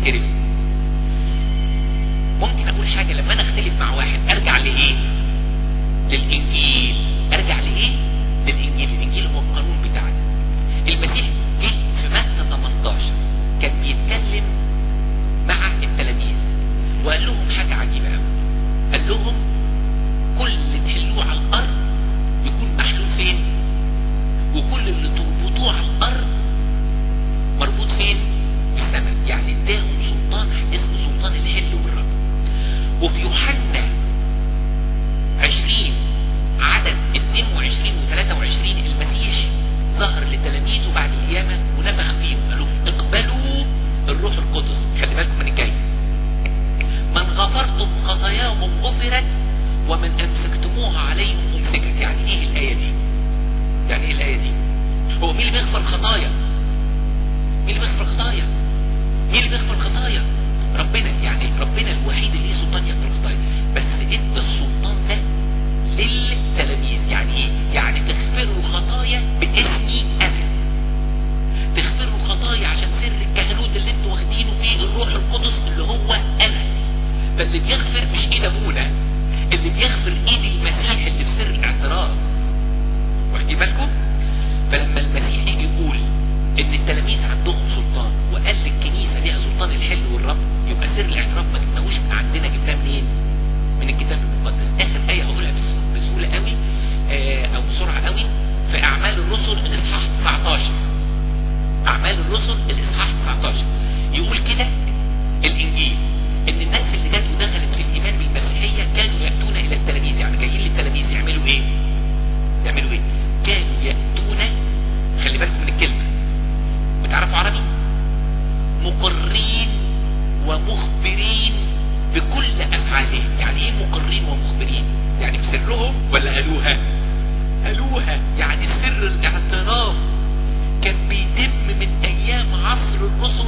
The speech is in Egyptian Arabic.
تعترف ممكن اقول حاجة لما انا اختلف مع واحد ارجع لايه للانجيل ارجع لايه للانجيل الانجيل هو القانون بتاعنا المسيح جه في متى 18 كان بيتكلم مع التلاميذ وقال لهم حاجة عجيبة قوي قال لهم كل اللي تحلوه على الارض يكون محلول فين وكل اللي تربطوه على الارض مربوط فين في السماء يعني اداهم سلطان اسمه سلطان الحل والرب وفي يوحنا 20 عدد 22 و 23 المسيح ظهر لتلاميذه بعد القيامة ونفخ فيهم قال لهم اقبلوا الروح القدس خلي بالكم من الجاي من غفرتم خطاياهم غفرت ومن امسكتموها عليهم امسكت يعني ايه الايه دي يعني ايه الايه دي هو مين اللي بيغفر الخطايا مين اللي بيغفر الخطايا مين اللي بيغفر الخطايا ربنا يعني ربنا الوحيد اللي ليه سلطان يغفر الخطايا بس ادى السلطان ده للتلاميذ يعني ايه يعني تغفروا الخطايا باسمي انا تغفروا الخطايا عشان سر الكهنوت اللي انتوا واخدينه فيه الروح القدس اللي هو انا فاللي بيغفر مش ايد ابونا اللي بيغفر ايد المسيح اللي في سر الاعتراف واخدين بالكم فلما المسيح يجي يقول ان التلاميذ عندهم سلطان وقال للكنيسه ليها سلطان الحل والرب يبقى سر الاعتراف ما جبناهوش من عندنا جبناه منين من الكتاب المقدس اخر ايه هقولها بس- بسهوله قوي آه، او بسرعه قوي في اعمال الرسل الاصحاح 19 اعمال الرسل الاصحاح 19 يقول كده الانجيل ان الناس اللي جت ودخلت في الايمان بالمسيحيه كانوا ياتون الى التلاميذ يعني جايين للتلاميذ يعملوا ايه يعملوا ايه كانوا ياتون خلي بالكم من الكلمه بتعرفوا عربي مقرين ومخبرين بكل افعالهم يعني ايه مقرين ومخبرين يعني في سرهم ولا قالوها قالوها يعني سر الاعتراف كان بيتم من ايام عصر الرسل